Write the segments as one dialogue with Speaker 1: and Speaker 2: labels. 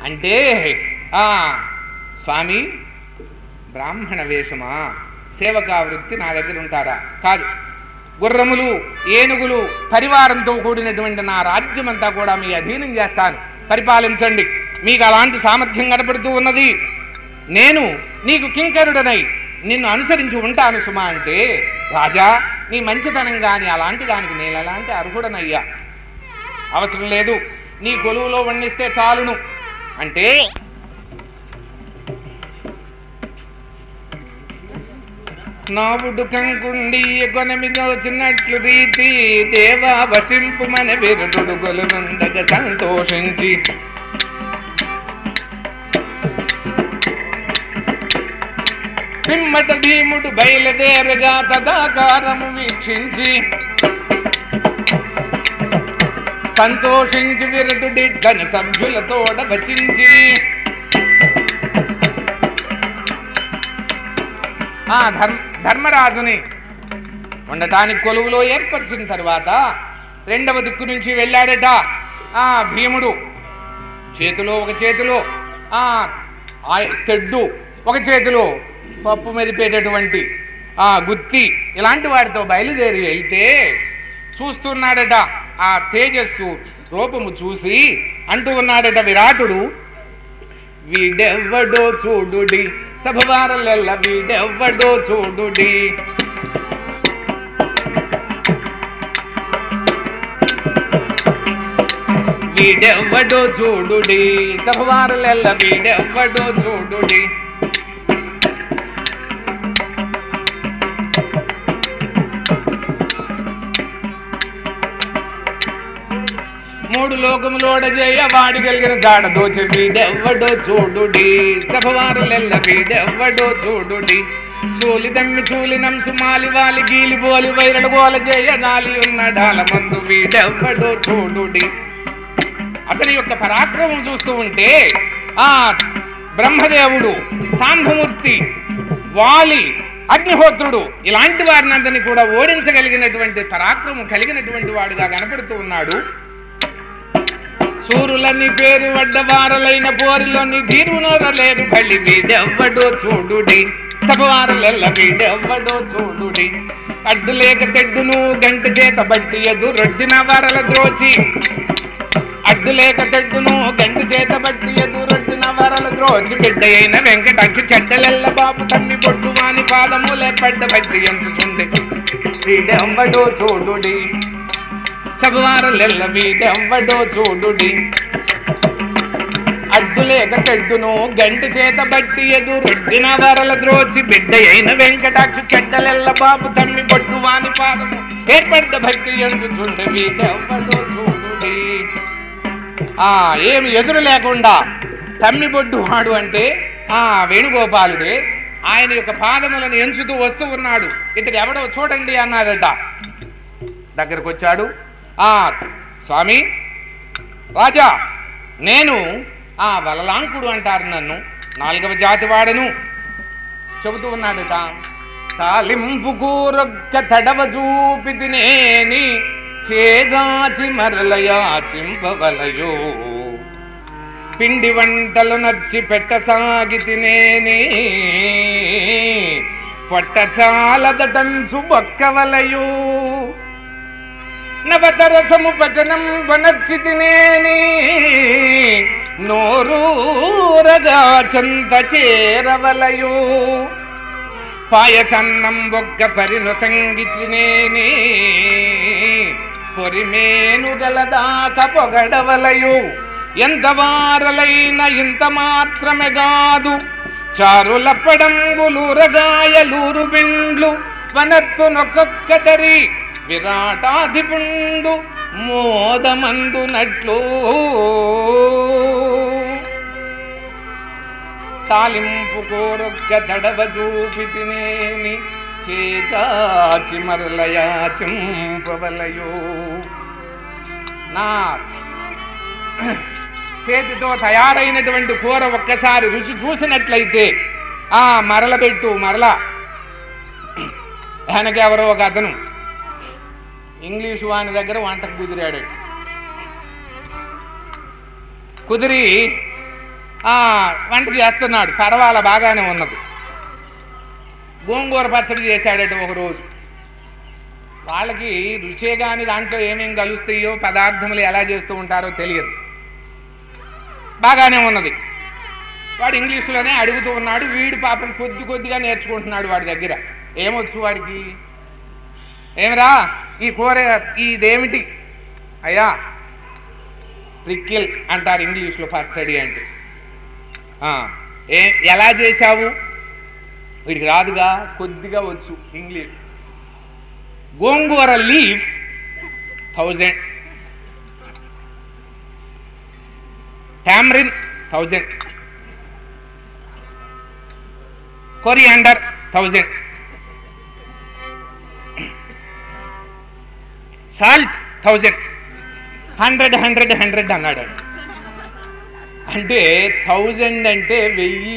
Speaker 1: అంటే ఆ స్వామి బ్రాహ్మణ వేషమా సేవకా వృత్తి నా దగ్గర ఉంటారా కాదు గుర్రములు ఏనుగులు పరివారంతో కూడినటువంటి నా రాజ్యమంతా కూడా మీ అధీనం చేస్తాను పరిపాలించండి మీకు అలాంటి సామర్థ్యం కనపడుతూ ఉన్నది నేను నీకు కింకరుడనై నిన్ను అనుసరించి ఉంటాను సుమా అంటే రాజా నీ మంచితనం గాని అలాంటి దానికి నేను ఎలాంటి అర్హుడనయ్యా అవసరం లేదు నీ కొలువులో వండిస్తే చాలును అంటే నావుడు కంకుండి కొనమిదోచినట్లు రీతి దేవా వసింపు మన విరుడు గొలునుండగ సంతోషించి పిమ్మట భీముడు బయలుదేరగా తదాకారము వీక్షించి సంతోషించి విరటుడి ఘన సభ్యులతోడ వచించి ఆ ధర్మ ధర్మరాజుని ఉండటానికి కొలువులో ఏర్పరిచిన తర్వాత రెండవ దిక్కు నుంచి వెళ్ళాడట ఆ భీముడు చేతిలో ఒక చేతిలో ఆ ఆ తెడ్డు ఒక చేతిలో పప్పు మెదిపేటటువంటి ఆ గుత్తి ఇలాంటి వాటితో బయలుదేరి వెళ్తే చూస్తున్నాడట ఆ తేజస్సు రూపము చూసి అంటూ ఉన్నాడట విరాటుడు వీడెవ్వడో చూడుడి సభవారలెల్ల వీడెవ్వడో చూడుడి వీడెవ్వడో చూడుడి సభవారలెల్ల వీడెవ్వడో చూడుడి మూడు లోకములోడ చేయ వాడి కలిగిన జాడ దోచి వీడెవ్వడో చూడుడి సభవారులెల్ల వీడెవ్వడో చూడుడి చూలి దమ్మి చూలి నంసు మాలి వాలి గీలి బోలి వైరడు గోల చేయ గాలి ఉన్న డాల మందు వీడెవ్వడో చూడుడి అతని యొక్క పరాక్రమం చూస్తూ ఉంటే ఆ బ్రహ్మదేవుడు సాంబమూర్తి వాలి అగ్నిహోత్రుడు ఇలాంటి వారిని అందరినీ కూడా ఓడించగలిగినటువంటి పరాక్రమం కలిగినటువంటి వాడుగా కనపడుతూ ఉన్నాడు సూరులని పేరు వడ్డవారలైన పోరిలోని ధీరునోరలేరు బలి వీడెవ్వడో చూడుడి సభవారలెల్ల వీడెవ్వడో చూడుడి అడ్డు లేక తెడ్డును గంట చేత బట్టి ఎదురొడ్డిన వరల ద్రోచి అడ్డు లేక తెడ్డును గంట చేత బట్టి ఎదురొడ్డిన వరల ద్రోచి బిడ్డ అయిన వెంకటక్షి చెడ్డలెల్ల బాబు తమ్మి పొట్టు వాని పాదములే పడ్డ బట్టి ఎంచుచుండే వీడెవ్వడో చూడుడి సభవారలెల్ల వీడెవ్వడో చూడుడి అడ్డులేక చెడ్డును గంటి చేత బట్టి ఎదురొడ్డిన వరల ద్రోచి బిడ్డ అయిన వెంకటాక్షి చెడ్డలెల్ల బాబు తమ్మి బొట్టు వాని పాదము ఏర్పడ్డ భక్తి ఎందుచుండే వీడెవ్వడో చూడుడి ఆ ఏమి ఎదురు లేకుండా తమ్మి బొడ్డు వాడు అంటే ఆ వేణుగోపాలుడే ఆయన యొక్క పాదములను ఎంచుతూ వస్తూ ఉన్నాడు ఇతడు ఎవడో చూడండి అన్నాడట దగ్గరకు వచ్చాడు ఆ స్వామి రాజా నేను ఆ వలలాంకుడు అంటారు నన్ను నాలుగవ జాతి వాడను చెబుతూ ఉన్నాడట తాలింపు కూరొక్క తడవ చూపితినేని చేదాచి మరలయాచింపవలయో పిండి వంటలు నచ్చి పెట్టసాగి తినేని పొట్ట చాలదటంచు బొక్కవలయు నవతరసము పచనం వనర్చి తినేని నోరూరగా చంత చేరవలయు పాయసన్నం బొగ్గ పరిను సంగితినేని పొరిమేను గలదాక పొగడవలయు ఎంత వారలైన ఇంత మాత్రమే కాదు చారులప్పడంగులూరగాయలూరు బిండ్లు వనత్తు నొక్కొక్కదరి విరాటాధిపుండు మోదమందునట్లు తాలింపు కోరొక్క దడవ చూపితినేని చేతాచి మరలయా చింపవలయో నా చేతితో తయారైనటువంటి కూర ఒక్కసారి రుచి చూసినట్లయితే ఆ మరలబెట్టు మరల వెనకెవరో ఒక అతను ఇంగ్లీషు వాని దగ్గర వంటకు కుదిరాడు కుదిరి ఆ, వంట చేస్తున్నాడు పర్వాల బాగానే ఉన్నది గోంగూర పచ్చడి చేశాడట ఒక రోజు వాళ్ళకి రుచే కానీ దాంట్లో ఏమేం కలుస్తాయో పదార్థములు ఎలా చేస్తూ ఉంటారో తెలియదు బాగానే ఉన్నది వాడు ఇంగ్లీష్లోనే అడుగుతూ ఉన్నాడు వీడు పాపం కొద్ది కొద్దిగా నేర్చుకుంటున్నాడు వాడి దగ్గర ఏమొచ్చు వాడికి ఏమిరా ఈ కూర ఇదేమిటి అయ్యా ప్రిక్కిల్ అంటారు ఇంగ్లీష్లో ఫస్ట్ స్టడీ అంటే ఆ, ఏ ఎలా చేశావు వీడికి రాదుగా కొద్దిగా వచ్చు English gongura leaf thousand tamarind thousand coriander thousand salt thousand hundred hundred hundred అన్నాడు ఆయన. అంటే థౌజండ్ అంటే వెయ్యి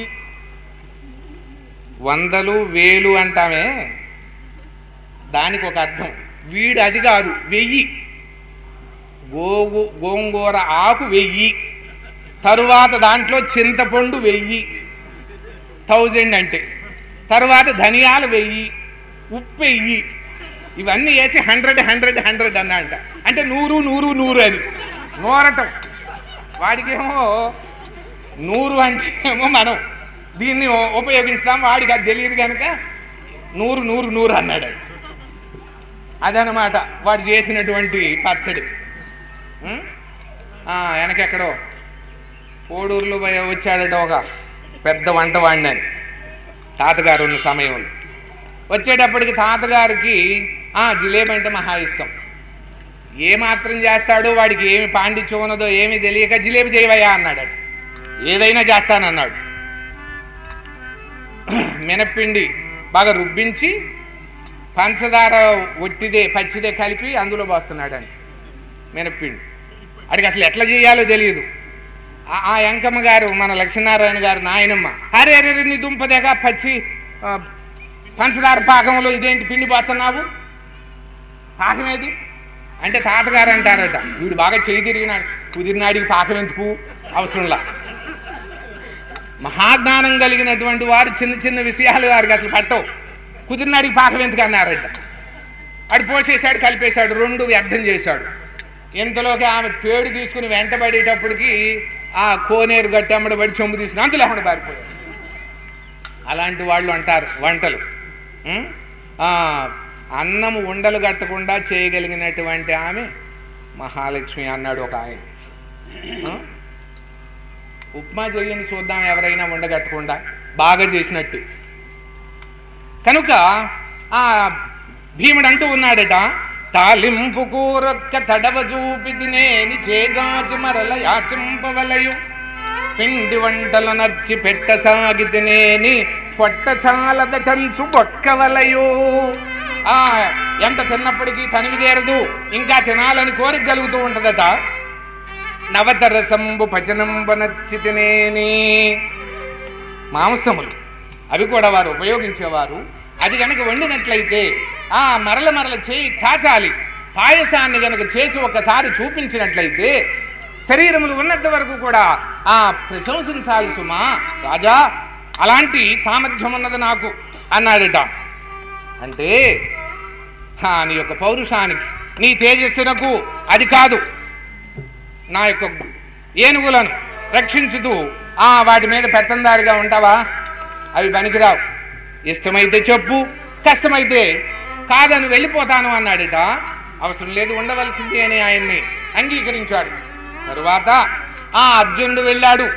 Speaker 1: వందలు వేలు అంటామే దానికి ఒక అర్థం వీడు అది కాదు వెయ్యి గోగు గోంగూర ఆకు వెయ్యి తరువాత దాంట్లో చింతపండు వెయ్యి థౌజండ్ అంటే తరువాత ధనియాలు వెయ్యి ఉప్పు వెయ్యి ఇవన్నీ వేసి హండ్రెడ్ హండ్రెడ్ హండ్రెడ్ అన్న అంట అంటే నూరు నూరు నూరు అని నూరటం వాడికేమో నూరు అంటే ఏమో మనం దీన్ని ఉ- ఉపయోగిస్తాం వాడికి అది తెలియదు కనుక నూరు నూరు నూరు అన్నాడు ఆయన. అదనమాట వాడు చేసినటువంటి పచ్చడి ఉం? ఆ, వెనకెక్కడో కోడూరులో పోయి వచ్చాడట ఒక పెద్ద వంట వాడినని తాతగారు ఉన్న సమయంలో వచ్చేటప్పటికి తాతగారికి ఆ జిలేబీ అంటే మహా ఇష్టం ఏ మాత్రం చేస్తాడో వాడికి ఏమి పాండిత్యం ఉన్నదో ఏమీ తెలియక జిలేబీ చేయవయ్యా అన్నాడు ఏదైనా చేస్తానన్నాడు మినప్పిండి బాగా రుబ్బించి పంచదార ఒట్టిదే పచ్చిదే కలిపి అందులో పోస్తున్నాడని మినప్పిండి అడిగి అసలు ఎట్లా చేయాలో తెలియదు ఆ- ఆ ఎంకమ్మ గారు మన లక్ష్మీనారాయణ గారు నాయనమ్మ అరే అరే అరే, నీ దుంపదేగా పచ్చి ఆ, పంచదార పాకంలో ఇదేంటి పిండి పోతున్నావు పాకం ఏది అంటే తాతగారు అంటారట వీడు బాగా చేయి తిరిగినాడు కుదిరినాడికి పాకం ఎందుకు అవసరంలా మహాజ్ఞానం కలిగినటువంటి వారు చిన్న చిన్న విషయాలు వారికి అసలు పట్టవు కుదిరినాడికి పాకం ఎందుకు అన్నారట అడు పోసేశాడు కలిపేశాడు రెండు వ్యర్థం చేశాడు ఇంతలోకి ఆమె పేడు తీసుకుని వెంటబడేటప్పటికి ఆ కోనేరు గట్టమ్మడి పడి చెంబు తీసుకుని అంత లేకుండా పారిపోయాడు అలాంటి వాళ్ళు అంటారు వంటలు ఉం? ఆ, అన్నము ఉండలు కట్టకుండా చేయగలిగినటువంటి ఆమె మహాలక్ష్మి అన్నాడు ఒక ఆయన ఆ? ఉప్మా చేయండి చూద్దాం ఎవరైనా ఉండగట్టకుండా బాగా చేసినట్టు కనుక ఆ భీముడు అంటూ ఉన్నాడట తాలింపు కూరొక్క తడవ చూపి తినేని చేగాచి మరల యాచింపవలయు పిండి వంటల నర్చి పెట్టసాగి తినేని పొట్ట చాలద చంచు బొక్కవలయు ఆ ఎంత తిన్నప్పటికీ తనివి తీరదు ఇంకా తినాలని కోరిక కలుగుతూ ఉంటదట నవతరసంబు పచనంబ నచ్చి తినేని మాంసములు అవి కూడా వారు ఉపయోగించేవారు అది కనుక వండినట్లయితే ఆ మరల మరల చేయి కాచాలి పాయసాన్ని గనుక చేసి ఒకసారి చూపించినట్లయితే శరీరములు ఉన్నంత వరకు కూడా ఆ ప్రశంసించాలి సుమా రాజా అలాంటి సామర్థ్యం ఉన్నది నాకు అన్నాడట అంటే ఆ, నీ యొక్క పౌరుషానికి నీ తేజస్సునకు అది కాదు నా యొక్క ఏనుగులను రక్షించుతూ ఆ వాటి మీద పెత్తందారిగా ఉంటావా అవి పనికిరావు ఇష్టమైతే చెప్పు కష్టమైతే కాదని వెళ్ళిపోతాను అన్నాడట అవసరం లేదు ఉండవలసింది అని ఆయన్ని అంగీకరించాడు తరువాత ఆ అర్జునుడు వెళ్ళాడు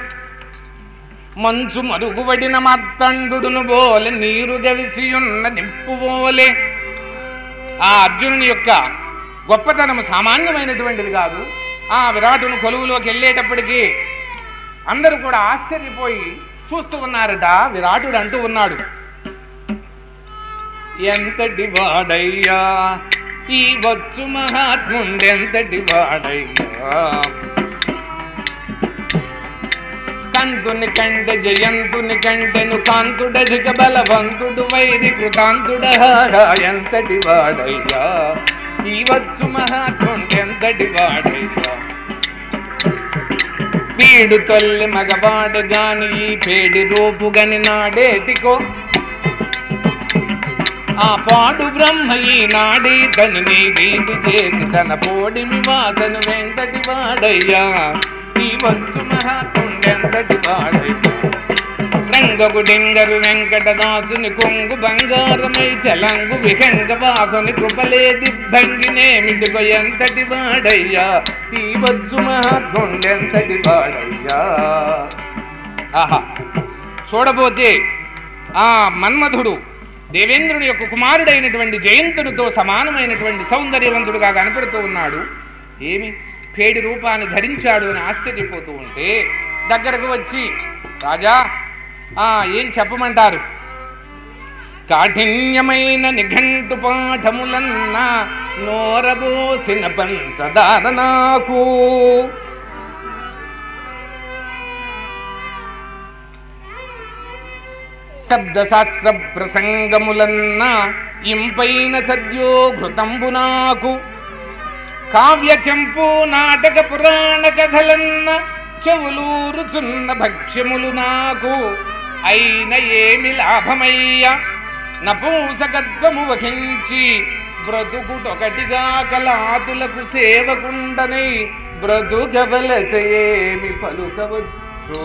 Speaker 1: మంచు మరుగుబడిన మత్తండును బోలె నీరు గవిసియున్న నింపు బోలే ఆ అర్జునుని యొక్క గొప్పతనం సామాన్యమైనటువంటిది కాదు ఆ విరాటును కొలువులోకి వెళ్ళేటప్పటికి అందరూ కూడా ఆశ్చర్యపోయి చూస్తూ ఉన్నారట విరాటుడు అంటూ ఉన్నాడు ఎంతటి వాడయ్యా ఈ వచ్చు మహాత్ముండెంతటి వాడయ్యా కంతుని కంటే జయంతుని కంటెను కాంతుడధిక బలవంతుడు వైరి కృతాంతుడ ఎంతటి వాడయ్యా ఈ వచ్చు మహాత్ముండెంతటి వాడయ్యా పీడు తొల్లి మగవాడు గాని ఈ పేడి రూపు గని నాడేటికో ఆ పాడు బ్రహ్మ ఈ నాడి తను నీ రీతి చేసి తన పోడిమి వాదను వెంకటి వాడయ్యా ఈ వచ్చు మహాత్ముండెంతటి వాడయ్యా రంగకు డింగరు వెంకటదాసుని కొంగు బంగారమై చలంగు విహంగ వాసుని కృపలే దిబ్బంగినేమిటికో ఎంతటి వాడయ్యా ఈ వచ్చు మహాత్ముండెంతటి వాడయ్యా ఆహా చూడబోతే ఆ మన్మధుడు దేవేంద్రుడి యొక్క కుమారుడైనటువంటి జయంతునితో సమానమైనటువంటి సౌందర్యవంతుడుగా కనపడుతూ ఉన్నాడు ఏమి పేడి రూపాన్ని ధరించాడు అని ఆశ్చర్యపోతూ ఉంటే దగ్గరకు వచ్చి రాజా ఆ ఏం చెప్పమంటారు కాఠిన్యమైన నిఘంటు పాఠములన్నా నోరబోసిన పంచదార నాకు శబ్దశాస్త్ర ప్రసంగములన్న ఇంపైన సద్యో ఘృతంబు నాకు కావ్య చెంపు నాటక పురాణ కథలన్న చెవులూరుచున్న భక్ష్యములు నాకు అయిన ఏమి లాభమయ్య నపూసకత్వము వహించి బ్రతుకుటొకటిగా కలాతులకు సేవకుండనై బ్రతుకవలసేమి పలుకవచ్చు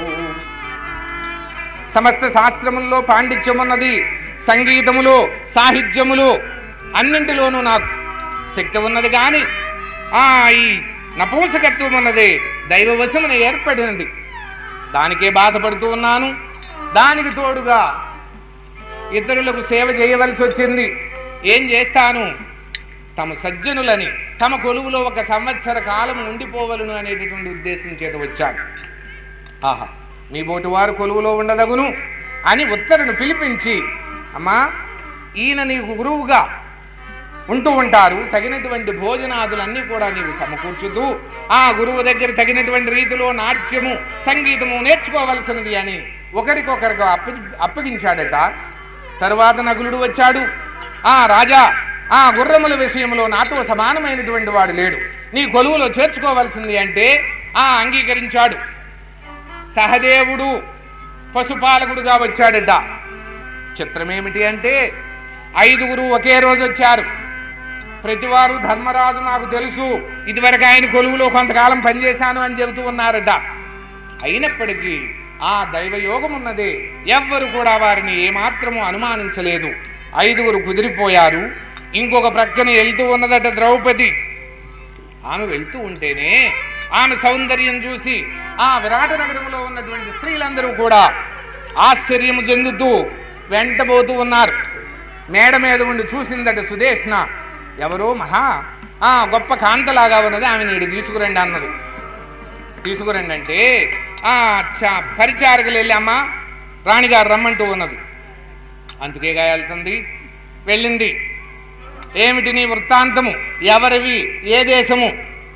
Speaker 1: సమస్త శాస్త్రముల్లో పాండిత్యమున్నది సంగీతములు సాహిత్యములు అన్నింటిలోనూ నాకు శక్తి ఉన్నది కానీ ఆ ఈ నపూంసకత్వం ఉన్నది దైవవశమున ఏర్పడినది దానికే బాధపడుతూ ఉన్నాను దానికి తోడుగా ఇతరులకు సేవ చేయవలసి వచ్చింది ఏం చేస్తాను తమ సజ్జనులని తమ కొలువులో ఒక సంవత్సర కాలం ఉండిపోవలను అనేటటువంటి ఉద్దేశం చేత వచ్చాను ఆహా మీ బోటి వారు కొలువులో ఉండదగును అని ఉత్తరును పిలిపించి అమ్మా ఈయన నీకు గురువుగా ఉంటూ ఉంటారు తగినటువంటి భోజనాదులన్నీ కూడా నీవు సమకూర్చుతూ ఆ గురువు దగ్గర తగినటువంటి రీతిలో నాట్యము సంగీతము నేర్చుకోవలసినది అని ఒకరికొకరికి అప్పగి అప్పగించాడట తరువాత నగులుడు వచ్చాడు ఆ రాజా ఆ గుర్రముల విషయంలో నాతో సమానమైనటువంటి వాడు లేడు నీ కొలువులో చేర్చుకోవలసింది అంటే ఆ అంగీకరించాడు సహదేవుడు పశుపాలకుడుగా వచ్చాడట చిత్రమేమిటి అంటే ఐదుగురు ఒకే రోజు వచ్చారు ప్రతివారు ధర్మరాజు నాకు తెలుసు ఇదివరకు ఆయన కొలువులో కొంతకాలం పనిచేశాను అని చెబుతూ ఉన్నారట అయినప్పటికీ ఆ దైవయోగం ఉన్నదే ఎవ్వరు కూడా వారిని ఏమాత్రము అనుమానించలేదు ఐదుగురు కుదిరిపోయారు ఇంకొక ప్రక్కన వెళ్తూ ఉన్నదట ద్రౌపది ఆమె వెళ్తూ ఉంటేనే ఆమె సౌందర్యం చూసి ఆ విరాట నగరంలో ఉన్నటువంటి స్త్రీలందరూ కూడా ఆశ్చర్యము చెందుతూ వెంటబోతూ ఉన్నారు మేడ మీద ఉండి చూసిందట సుదేష్ణ ఎవరో మహా ఆ గొప్ప కాంతలాగా ఉన్నది ఆమె నీడు తీసుకురండి అన్నది తీసుకురండి అంటే ఆ చ- పరిచారకులు వెళ్ళి అమ్మ రాణిగారు రమ్మంటూ ఉన్నది అందుకే వెళ్తుంది వెళ్ళింది ఏమిటి నీ వృత్తాంతము ఎవరివి ఏ దేశము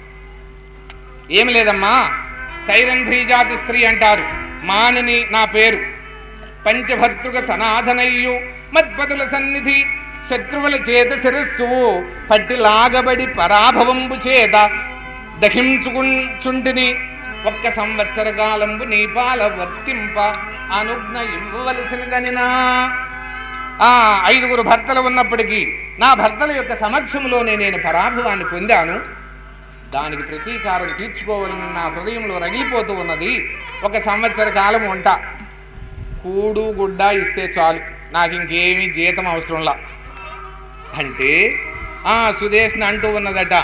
Speaker 1: ఏమి లేదమ్మా సైరంధ్రీ జాతి స్త్రీ అంటారు మానిని నా పేరు పంచభర్తృక సనాథనయ్యు మద్పతుల సన్నిధి శత్రువుల చేత శిరస్సువు పట్టి లాగబడి పరాభవంబు చేత దహించుకుంచుంటిని ఒక్క సంవత్సర కాలంబు నీపాల వర్తింప అనుజ్ఞ ఇవ్వవలసినదనినా ఆ ఐదుగురు భర్తలు ఉన్నప్పటికీ నా భర్తల యొక్క సమక్షంలోనే నేను పరాభవాన్ని పొందాను దానికి ప్రతీకారం తీర్చుకోవాలని నా హృదయంలో రగిలిపోతూ ఉన్నది ఒక సంవత్సర కాలం వంట కూడు గుడ్డ ఇస్తే చాలు నాకు ఇంకేమీ జీతం అవసరంలా అంటే ఆ సుదేష్ని అంటూ ఉన్నదట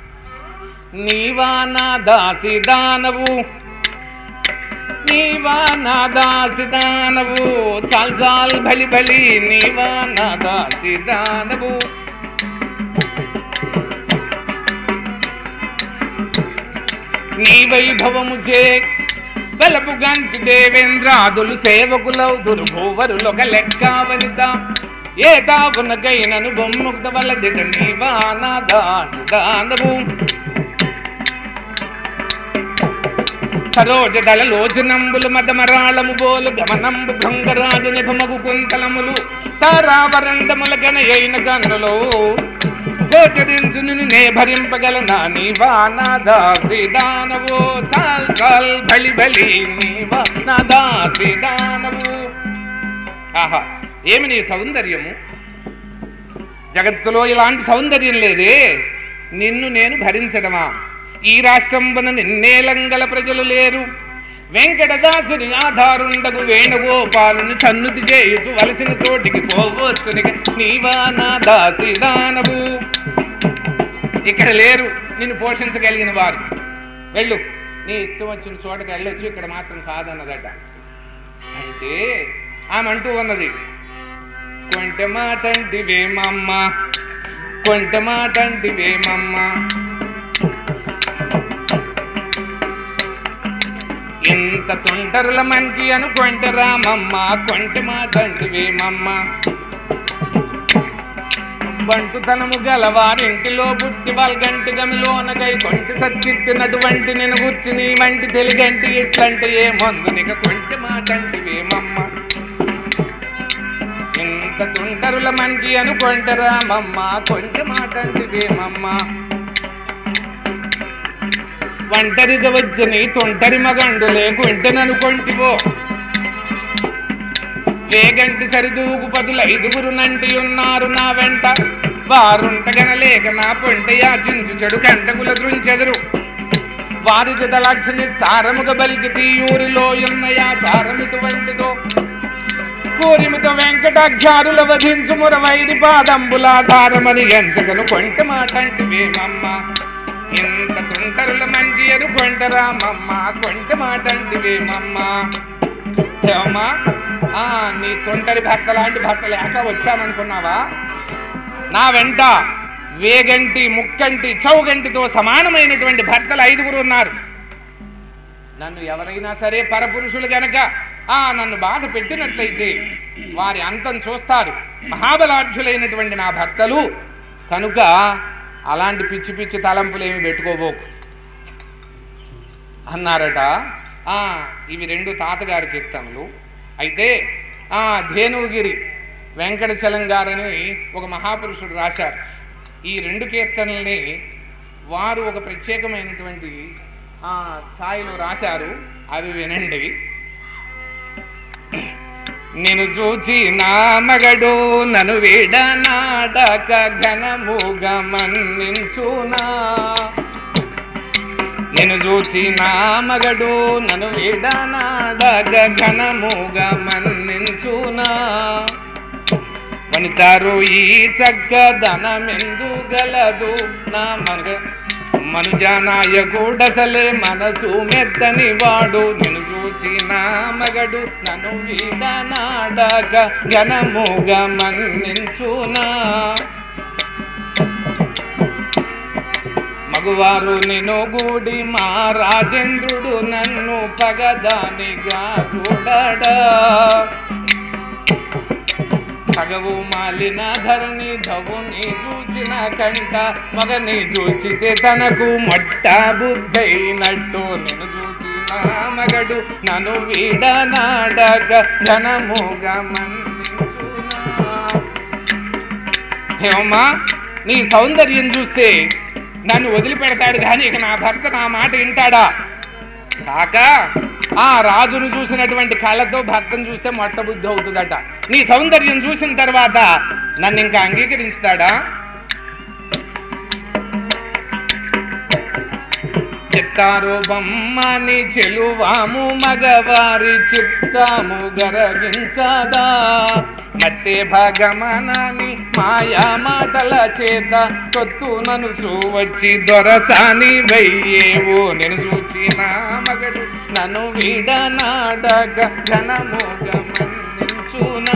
Speaker 1: నీవా నా దాసి దానవు నీవా నా దాసి దానవు చాల్ చాల్ బలి బలి నీవా నా దాసి దానవు నీ వైభవము చే వెలపు గంటి దేవేంద్రాదులు సేవకులౌదురు భూవరులొక లెక్క వనిత ఏ తాపునకైనను బొమ్ముక్త వలదిట నీవా నా దాసి దానవు సరోజ దళ లోచనంబులు మదమరాళము బోలు గమనంబు భృంగరాజు నిభమగు కుంతలములు తారావరందముల గనయైన గనులో గోచరించు నిన్ను నే భరింపగలనా నీవా నాదా శ్రీదానవు చాల్ చాల్ బలి బలి నీవా నాదా శ్రీదానవు ఆహా ఏమి నీ సౌందర్యము జగత్తులో ఇలాంటి సౌందర్యం లేదే నిన్ను నేను భరించడమా ఈ రాష్ట్రంబన నిన్నేలంగల ప్రజలు లేరు వెంకటదాసుని ఆధారుండగు వేణుగోపాలుని సన్నుతి చేయుచు వలసిన తోటికి పోవచ్చునిక నీవా నా దాసి దానవు ఇక్కడ లేరు నిన్ను పోషించగలిగిన వారు వెళ్ళు నీ ఇష్టం వచ్చిన చోటకి వెళ్ళొచ్చు ఇక్కడ మాత్రం కాదన్నదట అంటే ఆమె అంటూ ఉన్నది కొంటె మాటంటివేమమ్మ కొంటె మాటంటివేమమ్మ ఇంత తొంటరుల మంచి అను కొంటె రామమ్మ కొంటె మాటంటివేమమ్మ బంటుతనము గలవారింటిలో బుట్టి వల్గంటి గమిలోనకై కొంటి సచ్చిత్తినటువంటి నేను గుర్చి నీ వంటి తెలిగంటి ఇట్లంటే ఏ మందునిక కొంటి మాటంటివేమమ్మ ఇంత తుంటరుల మంచి అనుకొంట రామమ్మ కొంచె మాటంటివేమమ్మ ఒంటరిగా వచ్చి నీ తొంటరి మగండు లేకుంటేననుకొంటివో వేగంటి సరిదూగు పదులు ఐదుగురు నంటి ఉన్నారు నా వెంట వారుంటగనలేక నా పొంట యాచించు చెడు కంటకుల దృంచెదరు వారి జదలక్షని సారముగ బలికి తీయూరిలో ఉన్నయా సారమిటు వంటిదో కూరిమితో వెంకటాఖ్యారుల వధించు మురవైది పాదంబులాధారమని ఎంతకను కొంట మాటంటివేమమ్మ ఇంత తుంటరుల మంచి ఎరు కొంట రామమ్మ కొంట మాటంటివేమమ్మ ఏమమ్మా ఆ నీ తొంటరి భర్త లాంటి భర్త లేక వచ్చామనుకున్నావా నా వెంట వేగంటి ముక్కంటి చౌగంటితో సమానమైనటువంటి భర్తలు ఐదుగురు ఉన్నారు నన్ను ఎవరైనా సరే పరపురుషులు గనక ఆ నన్ను బాధ పెట్టినట్లయితే వారి అంతం చూస్తారు మహాబలాఢ్యులైనటువంటి నా భర్తలు కనుక అలాంటి పిచ్చి పిచ్చి తలంపులు ఏమి పెట్టుకోబోకు అన్నారట ఆ ఇవి రెండు తాతగారి కీర్తనలు అయితే ఆ ధేనుగిరి వెంకటచలం గారని ఒక మహాపురుషుడు రాశారు ఈ రెండు కీర్తనల్ని వారు ఒక ప్రత్యేకమైనటువంటి ఆ స్థాయిలో రాశారు అవి వినండి నేను చూచి నా మగడు నన్ను వీడనాడక ఘనముగా మన్నించునా నేను చూచి నా మగడు నన్ను వీడనాడక ఘనముగా మన్నించునా వనితారు ఈ చక్కదనమెందు గలదు నా మగ మనుజానాయకుడసలే మనసు మెత్తని వాడు నిన్ను చూసి నా మగడు నన్ను వీడనాడక ఘనముగా మన్నించునా మగువారు నిన్ను గూడి మా రాజేంద్రుడు నన్ను పగదానిగా చూడడా సగవు మాలిన ధరణి ధవుని చూచిన కంట మగని చూచితే తనకు మొట్ట బుద్ధైనట్టు నేను చూసిన మగడు నన్ను వీడనాడగ ఘనముగా మన్నించునా ఏమమ్మా నీ సౌందర్యం చూస్తే నన్ను వదిలిపెడతాడు కానీ ఇక నా భర్త నా మాట వింటాడా కాక ఆ రాజును చూసినటువంటి కళ్ళతో భర్తను చూస్తే మొట్ట బుద్ధి అవుతుందట నీ సౌందర్యం చూసిన తర్వాత నన్ను ఇంకా అంగీకరించుతాడా చెప్తారు బొమ్మని చెలువాము మగవారి చిత్తాము గరగించదా మట్టే భగమనాని మాయా మాటల చేత సొత్తునను చూవచ్చి దొరసాని వెయ్యేవు నేను చూచిన మగడు నన్ను వీడనాడగ ఘనముగా మన్నించునా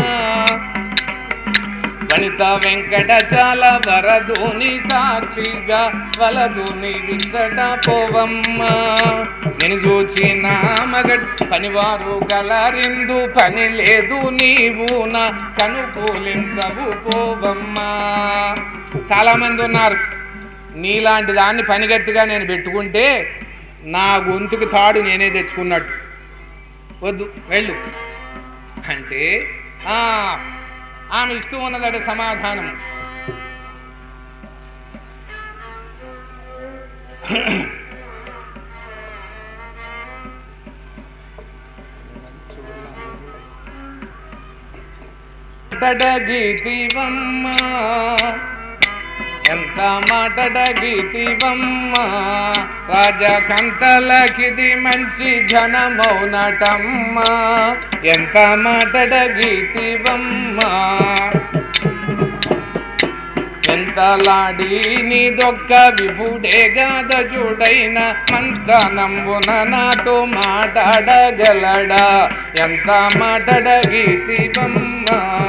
Speaker 1: వనిత వెంకటచాల వరదుని సాక్షిగా వలదుని విసట పోవమ్మ నేను చూచిన మగడ్ పనివారు కలరిందు పని లేదు నీవు నా కనుకూలించవు పోవమ్మా చాలా మంది ఉన్నారు నీలాంటి దాన్ని పనిగట్టిగా నేను పెట్టుకుంటే నా గొంతుకు తాడు నేనే తెచ్చుకున్నట్టు వద్దు వెళ్ళు అంటే ఆ ఆమె ఇస్తూ ఉన్నదట సమాధానం మాటడగితివమ్మ ఎంత మాటడగితివమ్మ రాజకంతలకిది మంచి ఘనమౌనటమ్మ ఎంత మాటడగితివమ్మ ఎంతలాడి నీదొక్క విభుడే గాద చూడైన మంతనంబున నాతో మాట్లాడగలడా ఎంత మాట్లాడగీతివమ్మ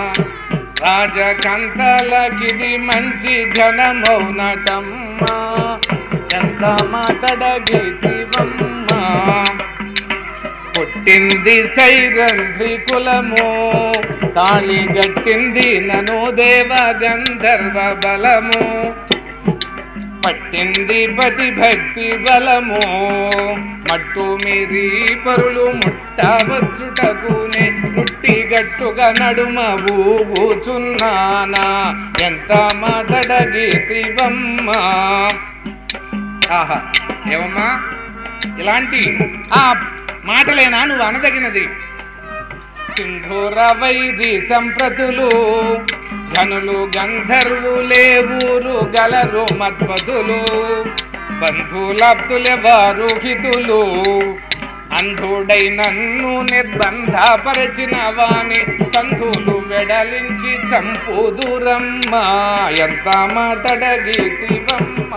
Speaker 1: రాజకంతలకిది మంచి జనమౌనటమ్మ ఎంత మాట్లాడగీతివమ్మ పుట్టింది సైరంధ్రి కులము తాళి గట్టింది నను దేవ గంధర్వ బలము పట్టింది పతి భక్తి బలము మట్టు మీరి పరులు ముట్టవచ్చుటకునే ముట్టి గట్టుగా నడుమ ఊగుచున్నానా ఎంత మాటడగీతివమ్మ ఆహా ఏమమ్మా ఇలాంటి ఆ మాటలేనా నువ్వు అనదగినది సింధూర వైది సంప్రతులు ఘనులు గంధర్వులే ఊరు గలరు మద్వదులు బంధులబ్దులెవారు హితులు అంధుడై నన్ను నిర్బంధపరచిన వాణి సంధులు వెడలించి చంపుదురమ్మ ఎంత మాటడగీతివమ్మ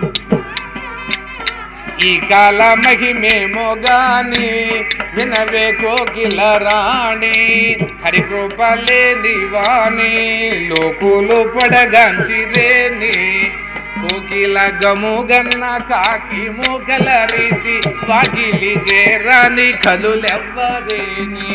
Speaker 1: ఈ కాల మహిమేమో గాని వినవే కోకిల రాణి హరికృపలేని వాణి లోకులు పడగంచిరేని కోకిల గముగన్న కాకి మూకల రీతి వాకిలి చేరాని కలులెవ్వరేని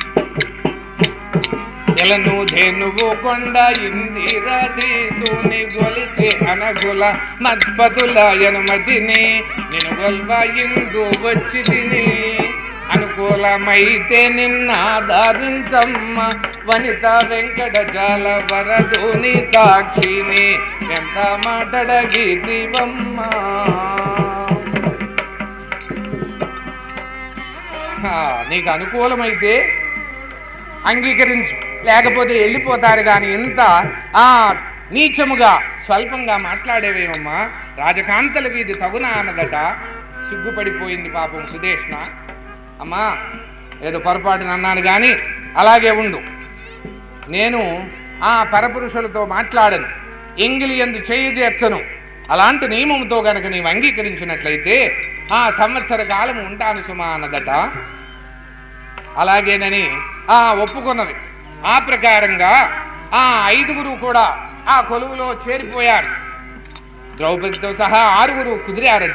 Speaker 1: ఎలను ధేనువు కొండ ఇందిరధీసుని గొలిచి అనగుల మత్పతుల ఎనుమతిని నేను గొల్వ ఇందు వచ్చి తిని అనుకూలమైతే నిన్నాదారించమ్మ వనిత వెంకట జాల వరదుని సాక్షిని ఎంత మాటడగీతివమ్మ ఆ, నీకు అనుకూలమైతే అంగీకరించు లేకపోతే వెళ్ళిపోతారు కానీ ఇంత ఆ నీచముగా స్వల్పంగా మాట్లాడేవేమమ్మా రాజకాంతలకి ఇది తగునా అన్నదట సిగ్గుపడిపోయింది పాపం సుదేష్ణ అమ్మా ఏదో పొరపాటున అన్నాను కానీ అలాగే ఉండు నేను ఆ పరపురుషులతో మాట్లాడను ఎంగిలి ఎందు చేయి చేర్చను అలాంటి నియమంతో గనక నీవు అంగీకరించినట్లయితే ఆ సంవత్సర కాలం ఉంటాను సుమా అన్నదట అలాగేనని ఆ ఒప్పుకున్నది ఆ ప్రకారంగా ఆ ఐదుగురు కూడా ఆ కొలువులో చేరిపోయారు ద్రౌపదితో సహా ఆరుగురు కుదిరారట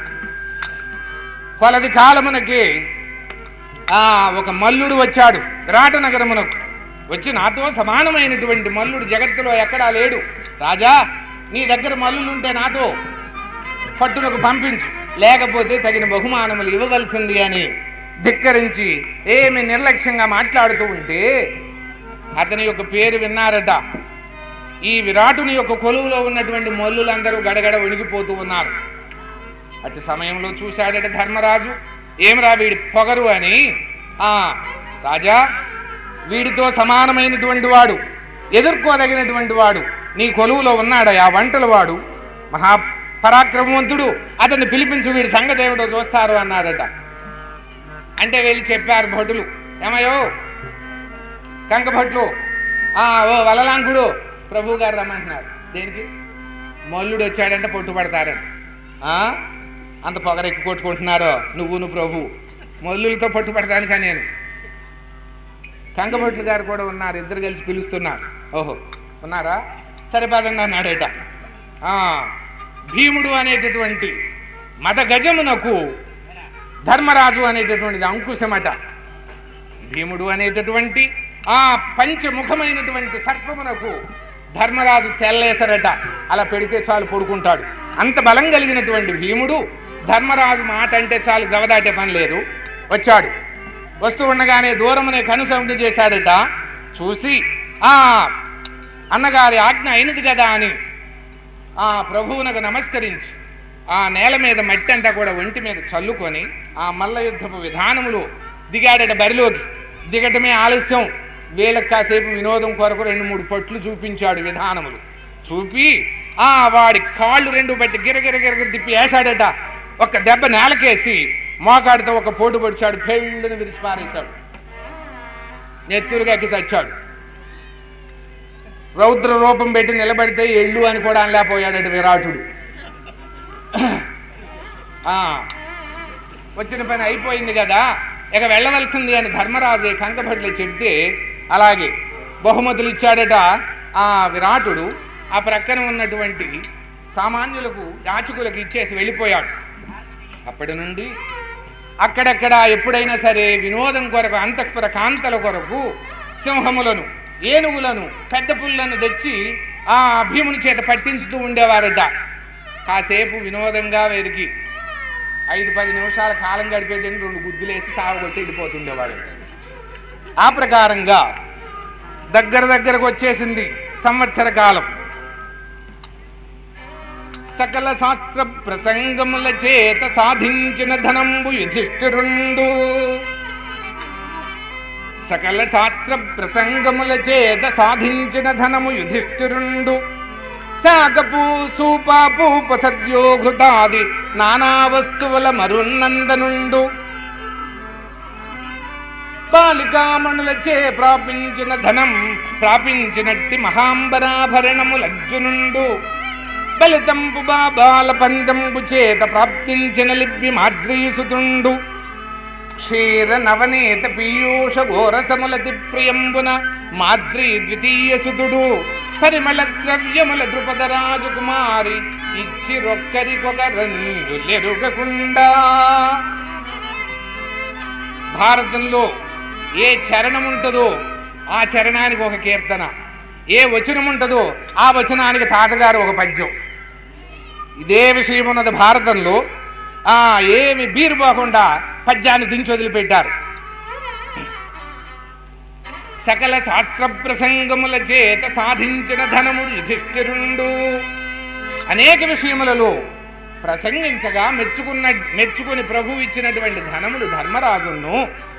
Speaker 1: కొలది కాలమునకి ఆ ఒక మల్లుడు వచ్చాడు విరాట నగరమునకు వచ్చి నాతో సమానమైనటువంటి మల్లుడు జగత్తులో ఎక్కడా లేడు రాజా నీ దగ్గర మల్లులుంటే నాతో పట్టునకు పంపించు లేకపోతే తగిన బహుమానములు ఇవ్వవలసింది అని ధిక్కరించి ఏమి నిర్లక్ష్యంగా మాట్లాడుతూ ఉంటే అతని యొక్క పేరు విన్నారట ఈ విరాటుని యొక్క కొలువులో ఉన్నటువంటి మల్లులందరూ గడగడ వణిగిపోతూ ఉన్నారు అతి సమయంలో చూశాడట ధర్మరాజు ఏమిరా వీడి పొగరు అని ఆ రాజా వీడితో సమానమైనటువంటి వాడు ఎదుర్కోదగినటువంటి వాడు నీ కొలువులో ఉన్నాడా ఆ వంటల వాడు మహా పరాక్రమవంతుడు అతన్ని పిలిపించు వీడి సంగతేమిటో చూస్తారు అన్నాడట అంటే వెళ్ళి చెప్పారు భటులు ఏమయ్యో కంక భట్లు ఆ ఓ వలలాంకుడు ప్రభు గారు రమ్మంటున్నారు దేనికి మల్లుడు వచ్చాడంటే పట్టుబడతారని ఆ? అంత పొగరెక్కి కొట్టుకుంటున్నారో నువ్వును ప్రభు మల్లులతో పట్టుబడతానుకా నేను కంకభట్లు గారు కూడా ఉన్నారు ఇద్దరు కలిసి పిలుస్తున్నారు ఓహో ఉన్నారా సరే పదండి అన్నాడట ఆ, భీముడు అనేటటువంటి మత గజమునకు ధర్మరాజు అనేటటువంటిది అంకుశమట భీముడు అనేటటువంటి ఆ పంచముఖమైనటువంటి సర్పమునకు ధర్మరాజు తెల్లేసరట అలా పెడితే చాలు పడుకుంటాడు అంత బలం కలిగినటువంటి భీముడు ధర్మరాజు మాట అంటే చాలు గవదాటే పని లేదు వచ్చాడు వస్తూ ఉండగానే దూరమునే కనుసంధి చేశాడట చూసి ఆ అన్నగారి ఆజ్ఞ అయినది కదా అని ఆ ప్రభువునకు నమస్కరించి ఆ నేల మీద మట్టి అంతా కూడా ఒంటి మీద చల్లుకొని ఆ మల్ల యుద్ధపు విధానములు దిగాడట బరిలోకి దిగటమే ఆలస్యం వీళ్ళకి కాసేపు వినోదం కొరకు రెండు మూడు పట్లు చూపించాడు విధానములు చూపి ఆ వాడి కాళ్ళు రెండు బట్టి గిరగిర గిరగిర తిప్పి వేశాడట ఒక దెబ్బ నేలకేసి మోకాడితో ఒక పోటు పొడిచాడు పెళ్ళుని విరిచి పారేశాడు నెత్తురుగాకి చచ్చాడు రౌద్ర రూపం పెట్టి నిలబడితే ఎళ్ళు అని కూడా అనలేకపోయాడట విరాటుడు ఆ, వచ్చిన పని అయిపోయింది కదా ఇక వెళ్ళవలసింది అని ధర్మరాజు కంకభట్లు చెప్తే అలాగే బహుమతులు ఇచ్చాడట ఆ విరాటుడు ఆ ప్రక్కన ఉన్నటువంటి సామాన్యులకు యాచకులకు ఇచ్చేసి వెళ్ళిపోయాడు అప్పటి నుండి అక్కడక్కడ ఎప్పుడైనా సరే వినోదం కొరకు అంతఃపుర కాంతల కొరకు సింహములను ఏనుగులను పెద్ద పుల్లను తెచ్చి ఆ భీముని చేత పట్టించుతూ ఉండేవారట కాసేపు వినోదంగా వెరికి ఐదు పది నిమిషాల కాలం గడిపేదని రెండు గుద్దులేసి సాగొట్టి వెళ్ళిపోతుండేవాడు ఆ ప్రకారంగా దగ్గర దగ్గరకు వచ్చేసింది సంవత్సర కాలం సకల శాస్త్ర ప్రసంగముల చేత సాధించిన ధనంబు యుధిష్ఠిరుండు సకల శాస్త్ర ప్రసంగముల చేత సాధించిన ధనము యుధిష్ఠిరుండు శాకపు సూపాపు సద్యో ఘృతాది నానా వస్తువుల మరున్నందనుండు బాలికామణులచే ప్రాపించిన ధనం ప్రాపించినట్టి మహాంబరాభరణములర్జునుండు బలితంపు బాబాల పందంబు చేత ప్రాప్తించిన లిబ్బి మాద్రీసుతుండు క్షీర నవనీత పీయూష ఘోరసములతి ప్రియంబున మాద్రీ ద్వితీయ సుతుడు పరిమళ ద్రవ్యముల ద్రుపద రాజకుమారి ఇచ్చి రొక్కరికొకరంగులెరుగకుండా భారతంలో ఏ చరణం ఉంటుందో ఆ చరణానికి ఒక కీర్తన ఏ వచనం ఉంటుందో ఆ వచనానికి తాతగారు ఒక పద్యం ఇదే విషయం ఉన్నది భారతంలో ఆ ఏమి బీరు పోకుండా పద్యాన్ని దించి వదిలిపెట్టారు సకల శాస్త్ర ప్రసంగముల చేత సాధించిన ధనము యుధిష్ఠిరుండు అనేక విషయములలో ప్రసంగించగా మెచ్చుకున్న మెచ్చుకుని ప్రభు ఇచ్చినటువంటి ధనములు ధర్మరాజును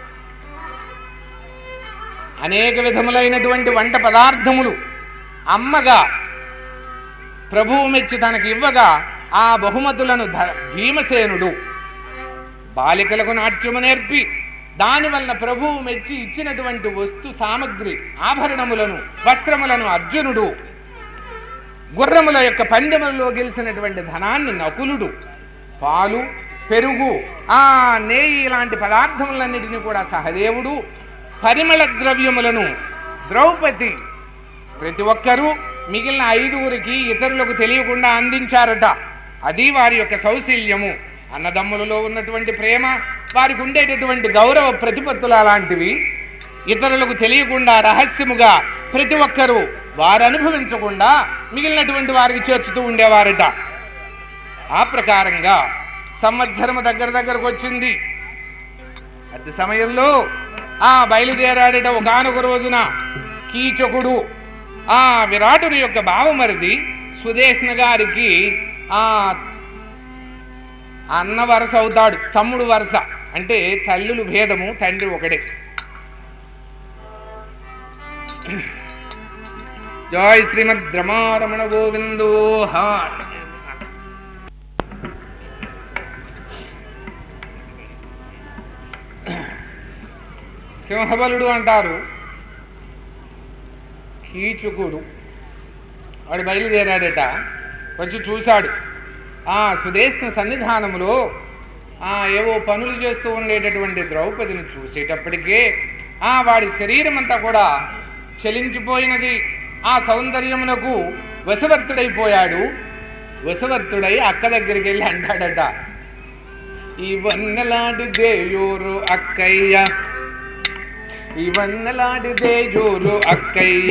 Speaker 1: అనేక విధములైనటువంటి వంట పదార్థములు అమ్మగా ప్రభువు మెచ్చి తనకి ఇవ్వగా ఆ బహుమతులను ధ- భీమసేనుడు బాలికలకు నాట్యము నేర్పి దాని వలన ప్రభువు మెచ్చి ఇచ్చినటువంటి వస్తు సామగ్రి ఆభరణములను వస్త్రములను అర్జునుడు గుర్రముల యొక్క పందెములలో గెలిచినటువంటి ధనాన్ని నకులుడు పాలు పెరుగు ఆ నేయి ఇలాంటి పదార్థములన్నిటినీ కూడా సహదేవుడు పరిమళ ద్రవ్యములను ద్రౌపది ప్రతి ఒక్కరూ మిగిలిన ఐదుగురికి ఇతరులకు తెలియకుండా అందించారట అది వారి యొక్క సౌశీల్యము అన్నదమ్ములలో ఉన్నటువంటి ప్రేమ వారికి ఉండేటటువంటి గౌరవ ప్రతిపత్తులు అలాంటివి ఇతరులకు తెలియకుండా రహస్యముగా ప్రతి ఒక్కరూ వారు అనుభవించకుండా మిగిలినటువంటి వారికి చేర్చుతూ ఉండేవారట ఆ ప్రకారంగా సంవత్సరము దగ్గర దగ్గరకు వచ్చింది అతి సమయంలో ఆ బయలుదేరాడట ఒకనొక రోజున కీచకుడు ఆ విరాటుని యొక్క బావమరిది సుదేష్ణ గారికి ఆ అన్న వరస అవుతాడు తమ్ముడు వరస అంటే తల్లులు భేదము తండ్రి ఒకడే జై శ్రీమద్ రమారమణ గోవిందో హా సింహబలుడు అంటారు కీచుకుడు వాడు బయలుదేరాడట వచ్చి చూశాడు ఆ సుదేశ సన్నిధానములో ఆ ఏవో పనులు చేస్తూ ఉండేటటువంటి ద్రౌపదిని చూసేటప్పటికే ఆ వాడి శరీరం అంతా కూడా చలించిపోయినది ఆ సౌందర్యమునకు వశవర్తుడైపోయాడు వశవర్తుడై అక్క దగ్గరికి వెళ్ళి అంటాడట ఇవన్నలాంటిదే యోరు అక్కయ్య ఇవన్నలాంటిదే జోరు అక్కయ్య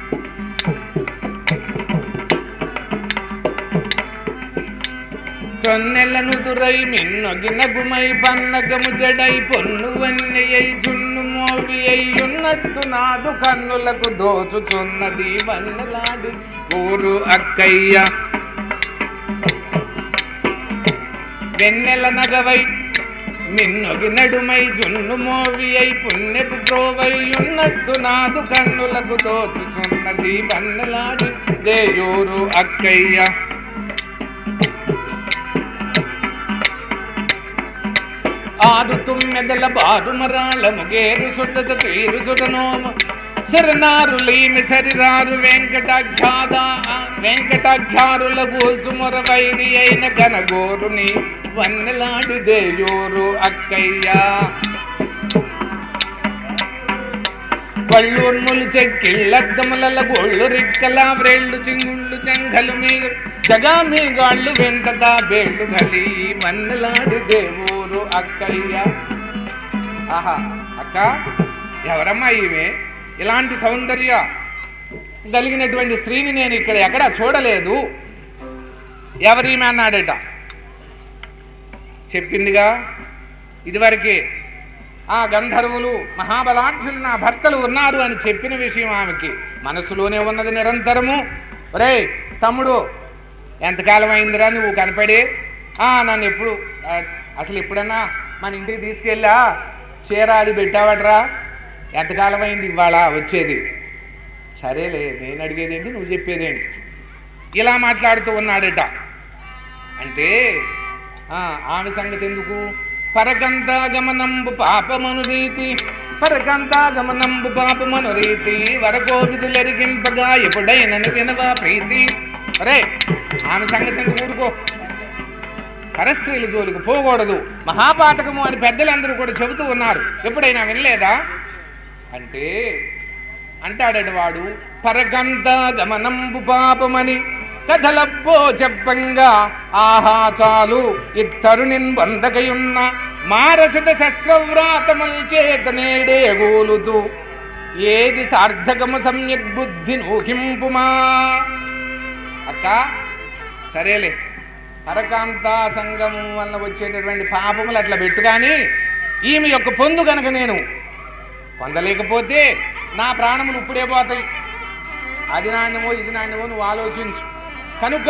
Speaker 1: కొన్నెలను దురై మిన్నొగినగుమై పన్నగము జడై పొన్ను వన్నెయై జున్ను మోవి అయ్యున్నట్టు నాదు కన్నులకు దోచుతున్నది వన్నెలాడి ఊరు అక్కయ్య వెన్నెల నగవై మిన్నొగి నడుమై జున్ను మోవి అయి పుణ్యపు త్రోవై ఉన్నట్టు నాదు కన్నులకు దోచుకున్నది వన్నెలాడి దేయూరు అక్కయ్య ఆదు తుమ్మెదల బారు మరాళ ముగేరు సుటత తీరు సుటనోమ శరణారులీమి సరిరారు వెంకటాఖ్యాద వెంకటాఖ్యారుల బూసుమొర వైరి అయిన గనగోరుని వన్నెలాడు దేయోరు అక్కయ్య పళ్ళూర్ములు చెక్కిళ్ళద్దముల గోళ్ళు రిక్కల వ్రేళ్ళు చింగుళ్ళు చెంగలు మీరు జగా మీ గాళ్ళు వెంటదా బేళ్ళు గలి వన్నెలాడు దేవూరు అక్కయ్య ఆహా అక్క ఎవరమ్మా ఈమె ఇలాంటి సౌందర్య కలిగినటువంటి స్త్రీని నేను ఇక్కడ ఎక్కడ చూడలేదు ఎవరీమె అన్నాడట చెప్పిందిగా ఇదివరకే ఆ గంధర్వులు మహాబలాఢ్యులు నా భర్తలు ఉన్నారు అని చెప్పిన విషయం ఆమెకి మనసులోనే ఉన్నది నిరంతరము ఒరే తమ్ముడు ఎంతకాలం అయిందిరా నువ్వు కనపడి ఆ నన్ను ఎప్పుడు ఆ, అసలు ఎప్పుడన్నా మన ఇంటికి తీసుకెళ్ళా చీర అది పెట్టావట్రా ఎంతకాలం అయింది ఇవాళ వచ్చేది సరేలే నేను అడిగేదేంటి నువ్వు చెప్పేదేంటి ఇలా మాట్లాడుతూ ఉన్నాడట అంటే ఆ, ఆమె సంగతి ఎందుకు పరకంతాగమనంబు పాపమను రీతి పరకంతాగమనంబు పాపమను రీతి వరకోవిధులెరిగింపగా ఎప్పుడైనను వినవా ప్రీతి అరే ఆమె సంగతి ఎందుకు ఊరుకో పరస్త్రీల జోలికి పోకూడదు మహాపాతకము అని పెద్దలందరూ కూడా చెబుతూ ఉన్నారు ఎప్పుడైనా వినలేదా అంటే అంటాడట వాడు పరకంత గమనంబు పాపమని కథలబ్బో చెప్పంగా ఆహా చాలు ఇత్తరునిన్ వందకయున్న మారసత శస్త్రవ్రాతముల్ చేత నేడే గోలుతూ ఏది సార్థకము సమ్యక్ బుద్ధి నూహింపుమా అక్క సరేలే పరకాంత సంగము వల్ల వచ్చేటటువంటి పాపములు అట్లా పెట్టు కానీ ఈమె యొక్క పొందు గనక నేను పొందలేకపోతే నా ప్రాణములు ఇప్పుడే పోతాయి అది నాణ్యమో ఇది నాణ్యమో నువ్వు ఆలోచించు కనుక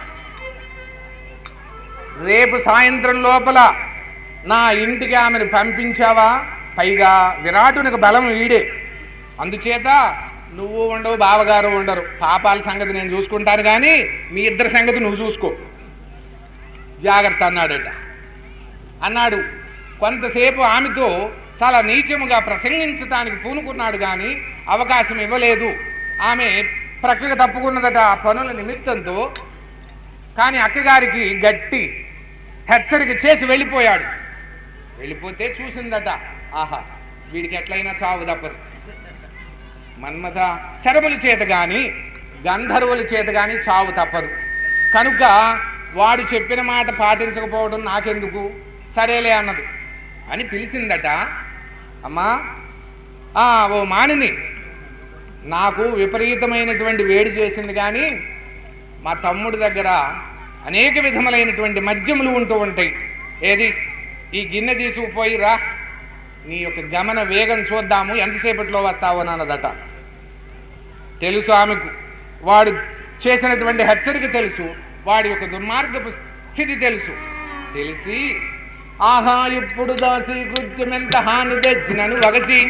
Speaker 1: రేపు సాయంత్రం లోపల నా ఇంటికి ఆమెను పంపించావా పైగా విరాటునికి బలం వీడే అందుచేత నువ్వు ఉండవు బావగారు ఉండరు పాపాల సంగతి నేను చూసుకుంటాను కానీ మీ ఇద్దరి సంగతి నువ్వు చూసుకో జాగ్రత్త అన్నాడట అన్నాడు కొంతసేపు ఆమెతో చాలా నీచముగా ప్రసంగించటానికి పూనుకున్నాడు కానీ అవకాశం ఇవ్వలేదు ఆమె ప్రక్కకు తప్పుకున్నదట ఆ పనుల నిమిత్తంతో కానీ అక్కగారికి గట్టి హెచ్చరిక చేసి వెళ్ళిపోయాడు వెళ్ళిపోతే చూసిందట ఆహా వీడికి ఎట్లయినా చావు తప్పదు మన్మథ శరముల చేత గాని గంధర్వుల చేత గాని చావు తప్పదు కనుక వాడు చెప్పిన మాట పాటించకపోవడం నాకెందుకు సరేలే అన్నది అని పిలిచిందట అమ్మా ఆ ఓ మానిని నాకు విపరీతమైనటువంటి వేడి చేసింది కానీ మా తమ్ముడి దగ్గర అనేక విధములైనటువంటి మద్యములు ఉంటూ ఉంటాయి ఏది ఈ గిన్నె తీసుకుపోయి రా నీ యొక్క గమన వేగం చూద్దాము ఎంతసేపట్లో వస్తావు అని అన్నదట తెలుసు ఆమెకు వాడు చేసినటువంటి హెచ్చరిక తెలుసు వాడి యొక్క దుర్మార్గపు స్థితి తెలుసు తెలిసి ఆహా ఇప్పుడు దాసి కృత్యమెంత హాని తెచ్చినను వగసి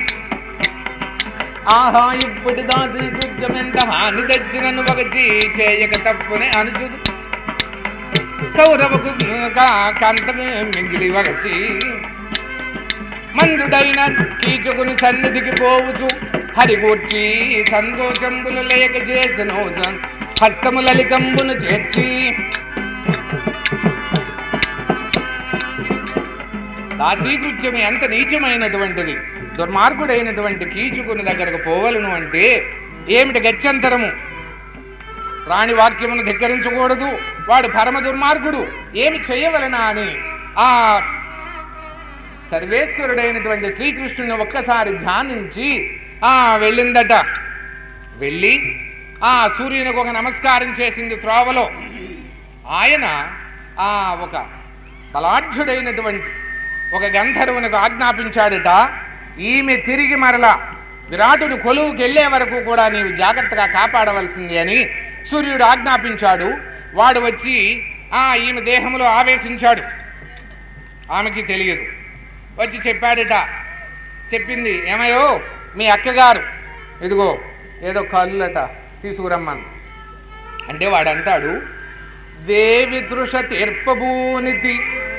Speaker 1: ఆహా ఇప్పుడు దాసి కృత్యమెంత హాని తెచ్చినను వగసి చేయక తప్పునే అనుచుదు కౌరవకు కాంతమే మిగిలి వగసి మందుడైన కీచుకుని సన్నిధికి పోవుచు హరిగూర్చి సంతోషంబులు లేక చేసిన హస్తములలికంబును చేర్చి దాసీకృత్యం ఎంత నీచమైనటువంటిది దుర్మార్గుడైనటువంటి కీచుకుని దగ్గరకు పోవలను అంటే ఏమిటి గత్యంతరము రాణి వాక్యమును ధిక్కరించకూడదు వాడు పరమ దుర్మార్గుడు ఏమి చేయవలనా అని ఆ సర్వేశ్వరుడైనటువంటి శ్రీకృష్ణుని ఒక్కసారి ధ్యానించి ఆ వెళ్ళిందట వెళ్ళి ఆ సూర్యునికి ఒక నమస్కారం చేసింది త్రోవలో ఆయన ఆ ఒక బలాఢ్యుడైనటువంటి ఒక గంధర్వునికి ఆజ్ఞాపించాడట ఈమె తిరిగి మరలా విరాటుని కొలువుకి వెళ్ళే వరకు కూడా నీవు జాగ్రత్తగా కాపాడవలసింది అని సూర్యుడు ఆజ్ఞాపించాడు వాడు వచ్చి ఆ ఈమె దేహంలో ఆవేశించాడు ఆమెకి తెలియదు వచ్చి చెప్పాడట చెప్పింది ఏమయ్యో మీ అక్కగారు ఇదిగో ఏదో కళ్ళట తీసుకురమ్మను అంటే వాడు అంటాడు దేవి తృష తీర్పబూనితి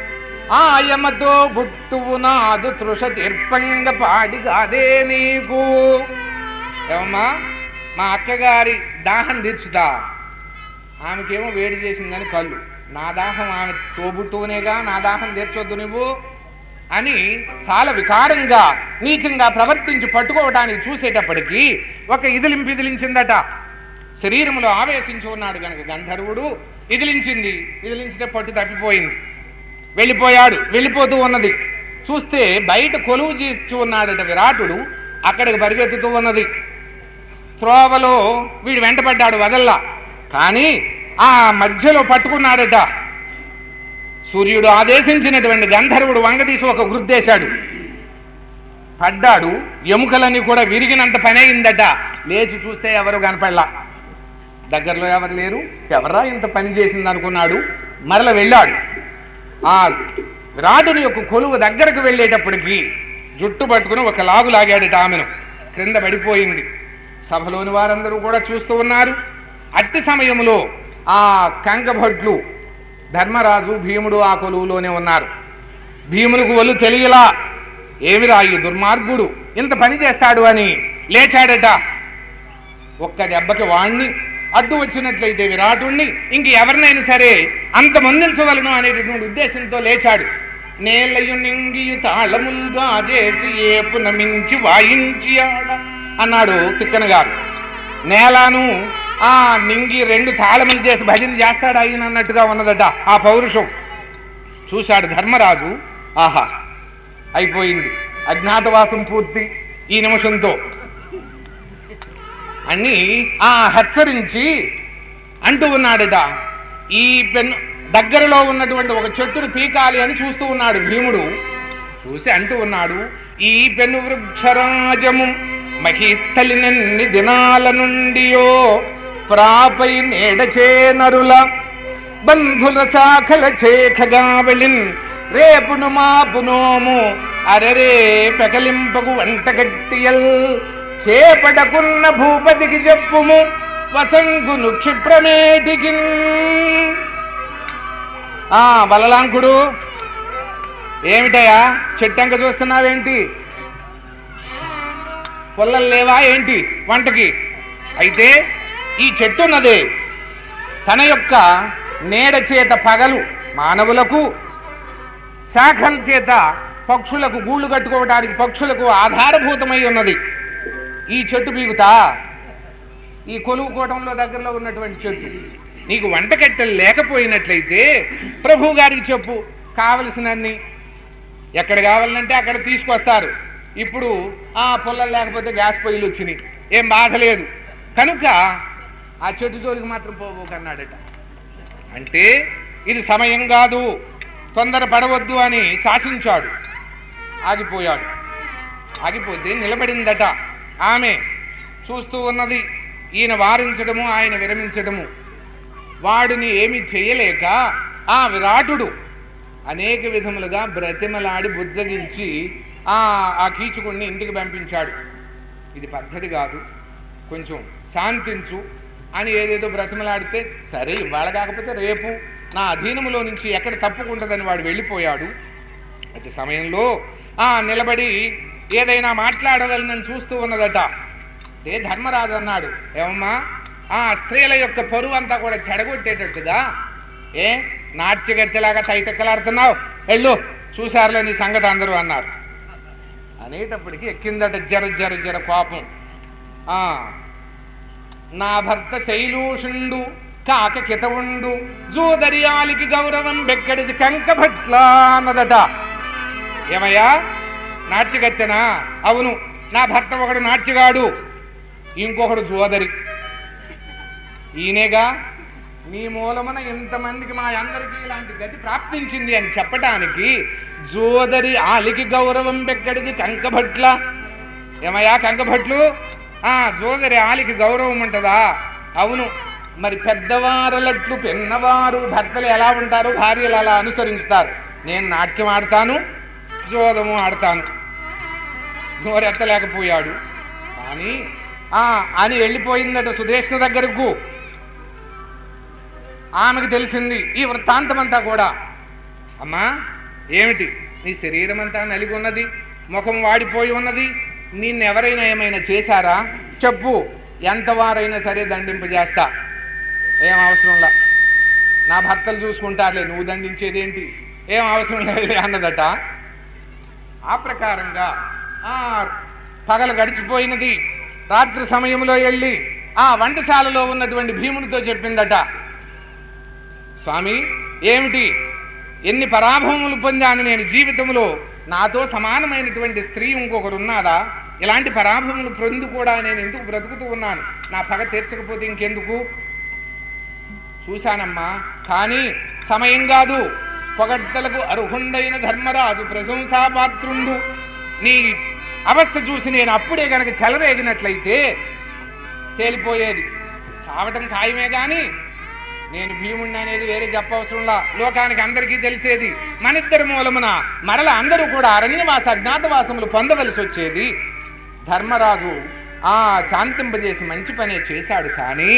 Speaker 1: ఆయమతో బుట్టువు నాదు తృష తీర్పంగ పాడి కాదే నీకు ఏమమ్మా మా అక్కగారి దాహం తీర్చుతా ఆమెకేమో వేడి చేసిందని కళ్ళు నా దాహం ఆమె తోబుట్టువునేగా నా దాహం తీర్చొద్దు నువ్వు అని చాలా వికారంగా నీచంగా ప్రవర్తించి పట్టుకోవడానికి చూసేటప్పటికీ ఒక ఇదిలింపు ఇదిలించిందట శరీరంలో ఆవేశించి ఉన్నాడు గనక గంధర్వుడు ఇదిలించింది ఇదిలించితే పట్టు తప్పిపోయింది వెళ్ళిపోయాడు వెళ్ళిపోతూ ఉన్నది చూస్తే బయట కొలువు చేస్తూ ఉన్నాడట విరాటుడు అక్కడికి పరిగెత్తుతూ ఉన్నది త్రోవలో వీడు వెంటపడ్డాడు వదల్లా కానీ ఆ మధ్యలో పట్టుకున్నాడట సూర్యుడు ఆదేశించినటువంటి గంధర్వుడు వంగదీసి ఒక వృద్ధేశాడు పడ్డాడు ఎముకలన్నీ కూడా విరిగినంత పని అయిందట లేచి చూస్తే ఎవరు కనపడలా దగ్గరలో ఎవరు లేరు ఎవరా ఇంత పని చేసింది అనుకున్నాడు మరల వెళ్ళాడు ఆ విరాటుని యొక్క కొలువు దగ్గరకు వెళ్ళేటప్పటికి జుట్టు పట్టుకుని ఒక లాగు లాగాడట ఆమెను క్రింద పడిపోయింది సభలోని వారందరూ కూడా చూస్తూ ఉన్నారు అట్టి సమయంలో ఆ కంకభట్లు ధర్మరాజు భీముడు ఆ కొలువులోనే ఉన్నారు భీమునికి ఒళ్ళు తెలియలా ఏమిరా ఈ దుర్మార్గుడు ఇంత పని చేస్తాడు అని లేచాడట ఒక్క దెబ్బకి వాణ్ణి అడ్డు వచ్చినట్లయితే విరాటుణ్ణి ఇంక ఎవరినైనా సరే అంత మందించవలను అనేటటువంటి ఉద్దేశంతో లేచాడు నేలయు నింగియు తాళములుగా చేసి ఏపున మించి వాయించి ఆడ అన్నాడు తిక్కన గారు నేలను ఆ నింగి రెండు తాళములు చేసి భజన చేస్తాడు ఆయన అన్నట్టుగా ఉన్నదట ఆ పౌరుషం చూశాడు ధర్మరాజు ఆహా అయిపోయింది అజ్ఞాతవాసం పూర్తి ఈ నిమిషంతో అని ఆ హెచ్చరించి అంటూ ఉన్నాడట ఈ పెన్ దగ్గరలో ఉన్నటువంటి ఒక చెట్టును పీకాలి అని చూస్తూ ఉన్నాడు భీముడు చూసి అంటూ ఉన్నాడు ఈ పెను వృక్షరాజము మహీస్థలినన్ని దినాల నుండియో ప్రాపై నేడచే నరుల బంధుల శాఖల చేఖగా వెళ్ళిన్ రేపును మాపునోము అరరే పెకలింపకు వంటగట్టియల్ చేపడకున్న భూపతికి చెప్పుము వసంగును క్షిప్రమేటికి ఆ బలలాంకుడు ఏమిటయా చెట్టంక చూస్తున్నావేంటి పొల్లలు లేవా ఏంటి వంటకి అయితే ఈ చెట్టు ఉన్నదే తన యొక్క నీడ చేత పగలు మానవులకు శాఖం చేత పక్షులకు గూళ్ళు కట్టుకోవడానికి పక్షులకు ఆధారభూతమై ఉన్నది ఈ చెట్టు పీగుతా ఈ కొలువు కూటంలో దగ్గరలో ఉన్నటువంటి చెట్టు నీకు వంటకట్టెలు లేకపోయినట్లయితే ప్రభు గారికి చెప్పు కావలసినన్ని ఎక్కడ కావాలంటే అక్కడ తీసుకొస్తారు ఇప్పుడు ఆ పుల్లలు లేకపోతే గ్యాస్ పొయ్యిలు వచ్చినాయి ఏం బాధ లేదు కనుక ఆ చెట్టు జోలికి మాత్రం పోబోకన్నాడట అంటే ఇది సమయం కాదు తొందర పడవద్దు అని శాసించాడు ఆగిపోయాడు ఆగిపోతే నిలబడిందట ఆమె చూస్తూ ఉన్నది ఈయన వారించడము ఆయన విరమించడము వాడిని ఏమి చేయలేక ఆ విరాటుడు అనేక విధములుగా బ్రతిమలాడి బుజ్జగించి ఆ ఆ కీచుకుణ్ణి ఇంటికి పంపించాడు ఇది పద్ధతి కాదు కొంచెం శాంతించు అని ఏదేదో బ్రతిమలాడితే సరే ఇవాళ కాకపోతే రేపు నా అధీనములో నుంచి ఎక్కడ తప్పుకుంటుందని వాడు వెళ్ళిపోయాడు అతి సమయంలో ఆ నిలబడి ఏదైనా మాట్లాడగలనని చూస్తూ ఉన్నదట ఏ ధర్మరాజు అన్నాడు ఏమమ్మా ఆ స్త్రీల యొక్క పరువు అంతా కూడా చెడగొట్టేటట్టుగా ఏ నాట్యగత్తెలాగా తైతెక్కలాడుతున్నావు వెళ్ళు చూశారులే నీ సంగతి అందరూ అన్నారు అనేటప్పటికీ ఎక్కిందట జర జర జర కోపం ఆ నా భర్త శైలూషుండు కాక కితవుండు జూదరియాలికి గౌరవం బెక్కడిది కంకభట్ల అన్నదట ఏమయ్యా నాట్యగత్తెనా అవును నా భర్త ఒకడు నాట్యగాడు ఇంకొకడు జోదరి ఈయనేగా నీ మూలమున ఇంతమందికి మా అందరికీ ఇలాంటి గతి ప్రాప్తించింది అని చెప్పటానికి జోదరి ఆలికి గౌరవం బెక్కడిది కంకభట్ల ఏమయ్యా కంకభట్లు ఆ జోదరి ఆలికి గౌరవం ఉంటుందా అవును మరి పెద్దవారలట్లు పిన్నవారు భర్తలు ఎలా ఉంటారు భార్యలు అలా అనుసరిస్తారు నేను నాట్యం ఆడతాను జోదము ఆడతాను నోరెత్తలేకపోయాడు కానీ ఆ అని వెళ్ళిపోయిందట సుదేష్ణ దగ్గరకు ఆమెకు తెలిసింది ఈ వృత్తాంతమంతా కూడా అమ్మా ఏమిటి నీ శరీరం అంతా నలిగి ఉన్నది ముఖం వాడిపోయి ఉన్నది నిన్నెవరైనా ఏమైనా చేశారా చెప్పు ఎంత వారైనా సరే దండింపజేస్తా ఏం అవసరంలా నా భర్తలు చూసుకుంటారులే నువ్వు దండించేదేంటి ఏం అవసరం లేదు అన్నదట ఆ ప్రకారంగా ఆ పగలు గడిచిపోయినది రాత్రి సమయంలో వెళ్ళి ఆ వంటశాలలో ఉన్నటువంటి భీమునితో చెప్పిందట స్వామి ఏమిటి ఎన్ని పరాభవములు పొందాను నేను జీవితంలో నాతో సమానమైనటువంటి స్త్రీ ఇంకొకరు ఉన్నారా ఇలాంటి పరాభవములు పొంది కూడా నేను ఎందుకు బ్రతుకుతూ ఉన్నాను నా పగ తీర్చకపోతే ఇంకెందుకు చూశానమ్మా కానీ సమయం కాదు పొగడ్తలకు అర్హుండైన ధర్మరాజు ప్రశంసాపాత్రుండు నీ అవస్థ చూసి నేను అప్పుడే గనక చెలరేగినట్లయితే తేలిపోయేది చావటం ఖాయమే గాని నేను భీముణ్ణి అనేది వేరే చెప్పవసరంలా లోకానికి అందరికీ తెలిసేది మనిద్దరి మూలమున మరల అందరూ కూడా అరణ్యవాస అజ్ఞాతవాసములు పొందవలసి వచ్చేది ధర్మరాజు ఆ శాంతింపజేసి మంచి పనే చేశాడు కానీ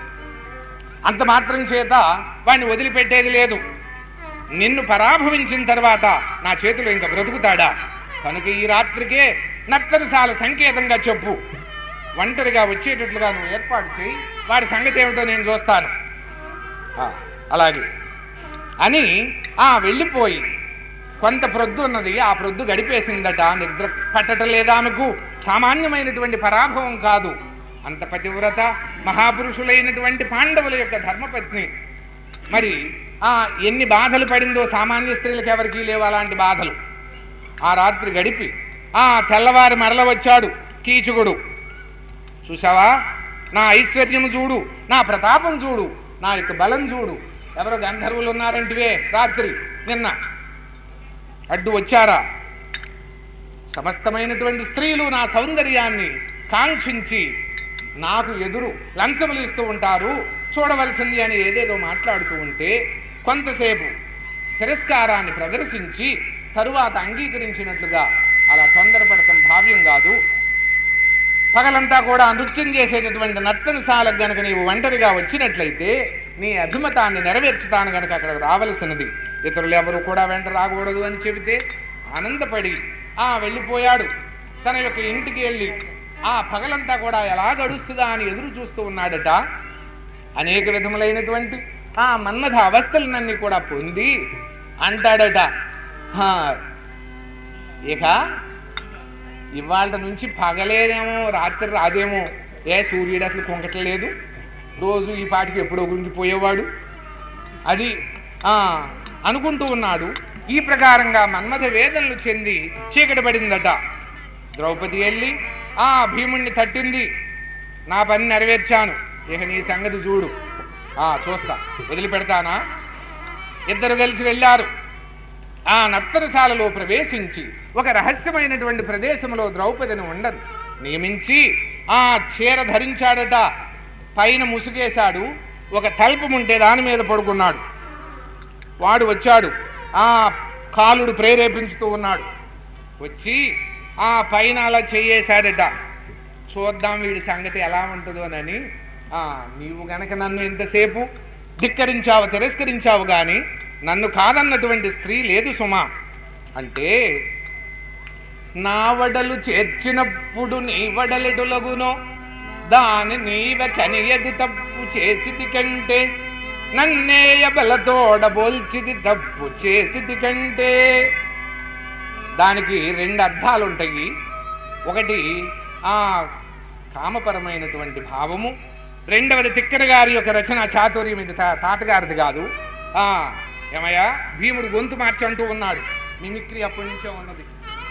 Speaker 1: అంత మాత్రం చేత వాడిని వదిలిపెట్టేది లేదు నిన్ను పరాభవించిన తర్వాత నా చేతిలో ఇంకా బ్రతుకుతాడా కనుక ఈ రాత్రికే నత్తరసాల సంకేతంగా చెప్పు ఒంటరిగా వచ్చేటట్లుగా నువ్వు ఏర్పాటు చేయి వాడి సంగతి ఏమిటో నేను చూస్తాను ఆ, అలాగే అని ఆ వెళ్ళిపోయి కొంత ప్రొద్దు ఉన్నది ఆ ప్రొద్దు గడిపేసిందట నిద్ర పట్టడం లేదా ఆమెకు సామాన్యమైనటువంటి పరాభవం కాదు అంత పతివ్రత మహాపురుషులైనటువంటి పాండవుల యొక్క ధర్మపత్ని మరి ఆ ఎన్ని బాధలు పడిందో సామాన్య స్త్రీలకు ఎవరికీ లేవు అలాంటి బాధలు ఆ రాత్రి గడిపి ఆ తెల్లవారి మరల వచ్చాడు కీచుకుడు చూసావా నా ఐశ్వర్యము చూడు నా ప్రతాపం చూడు నా యొక్క బలం చూడు ఎవరో గంధర్వులు ఉన్నారంటివే రాత్రి నిన్న అడ్డు వచ్చారా సమస్తమైనటువంటి స్త్రీలు నా సౌందర్యాన్ని కాంక్షించి నాకు ఎదురు లంచములు ఇస్తూ ఉంటారు చూడవలసింది అని ఏదేదో మాట్లాడుతూ ఉంటే కొంతసేపు తిరస్కారాన్ని ప్రదర్శించి తరువాత అంగీకరించినట్లుగా అలా తొందరపడటం భావ్యం కాదు పగలంతా కూడా నృత్యం చేసేటటువంటి నర్తనశాలకు గనక నీవు ఒంటరిగా వచ్చినట్లయితే నీ అభిమతాన్ని నెరవేర్చుతాను గనక అక్కడికి రావలసినది ఇతరులు ఎవరు కూడా వెంట రాకూడదు అని చెబితే ఆనందపడి ఆ వెళ్ళిపోయాడు తన యొక్క ఇంటికి వెళ్ళి ఆ పగలంతా కూడా ఎలా గడుస్తుందా అని ఎదురు చూస్తూ ఉన్నాడట అనేక విధములైనటువంటి ఆ మన్మథ అవస్థలనన్నీ కూడా పొంది అంటాడట "హా, ఇక ఇవాళ నుంచి పగలేదేమో రాత్రి రాదేమో ఏ సూర్యుడు అసలు కొంకట్లేదు రోజు ఈ పాటికి ఎప్పుడో గురించి పోయేవాడు అది ఆ అనుకుంటూ ఉన్నాడు ఈ ప్రకారంగా మన్మథ వేదనలు చెంది చీకటి పడిందట ద్రౌపది వెళ్ళి ఆ భీముణ్ణి తట్టింది నా పని నెరవేర్చాను ఇక నీ సంగతి చూడు ఆ చూస్తా వదిలిపెడతానా ఇద్దరు కలిసి వెళ్ళారు ఆ నర్తనశాలలో ప్రవేశించి ఒక రహస్యమైనటువంటి ప్రదేశంలో ద్రౌపదిని ఉండదు నియమించి ఆ చీర ధరించాడట పైన ముసుగేశాడు ఒక తల్పం ఉంటే దాని మీద పడుకున్నాడు వాడు వచ్చాడు ఆ కాలుడు ప్రేరేపించుతూ ఉన్నాడు వచ్చి ఆ పైన అలా చెయ్యేశాడట చూద్దాం వీడి సంగతి ఎలా ఉంటుందోనని ఆ నీవు గనక నన్ను ఇంతసేపు ధిక్కరించావు తిరస్కరించావు గాని నన్ను కాదన్నటువంటి స్త్రీ లేదు సుమా అంటే నా వడలు చేర్చినప్పుడు నీ వడలెడులగునో దాని నీవ కనియది తప్పు చేసిది కంటే నన్నేయ బలతోడ బోల్చిది తప్పు చేసిది కంటే దానికి రెండు అర్థాలు ఉంటాయి ఒకటి ఆ కామపరమైనటువంటి భావము రెండవది తిక్కన గారి యొక్క రచన చాతుర్యం ఇది తా- తాతగారిది కాదు ఆ ఏమయ్యా భీముడు గొంతు మార్చి అంటూ ఉన్నాడు మిమిక్రీ అప్పటి నుంచే ఉన్నది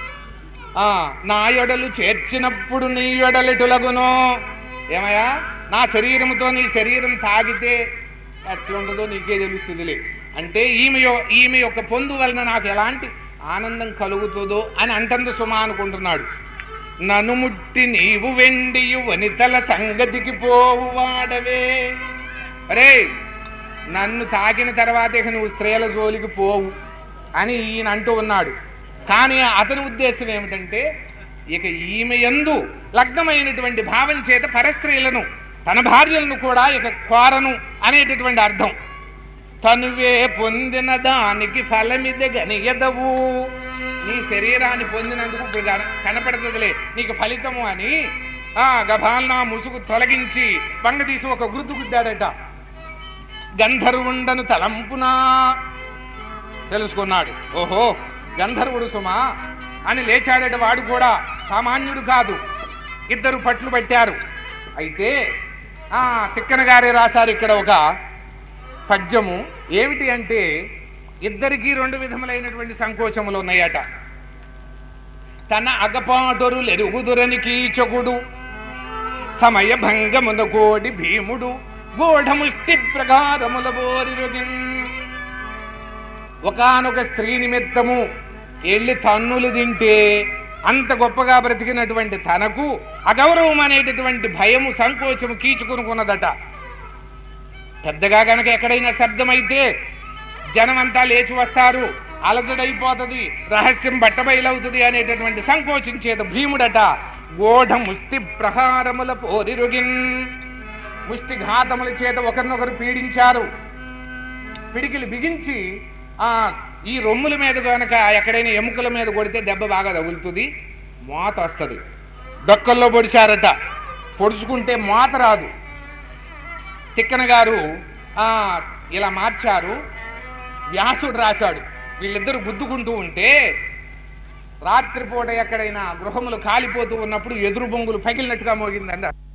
Speaker 1: ఆ నా యొడలు చేర్చినప్పుడు నీ యొడలిటులగునో ఏమయ్యా నా శరీరముతో నీ శరీరం తాగితే ఎట్లుంటుందో నీకే తెలుస్తుందిలే అంటే ఈమె యొ- ఈమె యొక్క పొందు వలన నాకు ఎలాంటి ఆనందం కలుగుతుందో అని అంటుంది సుమా అనుకుంటున్నాడు నన్ను ముట్టి నీవు వెండియు వనితల సంగతికి పోవు వాడవే అరే నన్ను తాకిన తర్వాత ఇక నువ్వు స్త్రీల జోలికి పోవు అని ఈయన అంటూ ఉన్నాడు కానీ అతని ఉద్దేశం ఏమిటంటే ఇక ఈమె యందు లగ్నమైనటువంటి భావం చేత పరస్త్రీలను తన భార్యలను కూడా ఇక కోరను అనేటటువంటి అర్థం తనువే పొందిన దానికి ఫలమిద గనియదవు నీ శరీరాన్ని పొందినందుకు ఇప్పుడు కన- కనపడుతుందిలే నీకు ఫలితము అని ఆ గభాల్నా ముసుగు తొలగించి పంగ తీసి ఒక గుర్తు గుద్దాడట గంధర్వుండను తలంపునా తెలుసుకున్నాడు ఓహో గంధర్వుడు సుమా అని లేచాడట వాడు కూడా సామాన్యుడు కాదు ఇద్దరు పట్లు పెట్టారు అయితే ఆ తిక్కన గారే రాశారు ఇక్కడ ఒక పద్యము ఏమిటి అంటే ఇద్దరికీ రెండు విధములైనటువంటి సంకోచములు ఉన్నాయట తన అగపాటరులు ఎరుగుదురని కీచకుడు సమయ భంగమున కోడి భీముడు గూఢముష్టి ప్రకారముల బోరిరుగిన్ ఒకానొక స్త్రీ నిమిత్తము ఎళ్ళి తన్నులు తింటే అంత గొప్పగా బ్రతికినటువంటి తనకు అగౌరవం అనేటటువంటి భయము సంకోచము కీచుకునుకున్నదట పెద్దగా గనక ఎక్కడైనా శబ్దమైతే జనమంతా లేచి వస్తారు అలజడైపోతుంది రహస్యం బట్టబయలవుతుంది అనేటటువంటి సంకోచించేది భీముడట గోఢ ముష్టి ప్రహారముల పోరిరుగిన్ ముష్టి ఘాతముల చేత ఒకరినొకరు పీడించారు పిడికిలు బిగించి ఆ ఈ రొమ్ముల మీద కనుక ఎక్కడైనా ఎముకల మీద కొడితే దెబ్బ బాగా తగులుతుంది మోత వస్తుంది డొక్కల్లో పొడిచారట పొడుచుకుంటే మోత రాదు తిక్కన గారు ఆ ఇలా మార్చారు వ్యాసుడు రాశాడు వీళ్ళిద్దరు గుద్దుకుంటూ ఉంటే రాత్రిపూట ఎక్కడైనా గృహములు కాలిపోతూ ఉన్నప్పుడు ఎదురు బొంగులు పగిలినట్టుగా మోగిందంట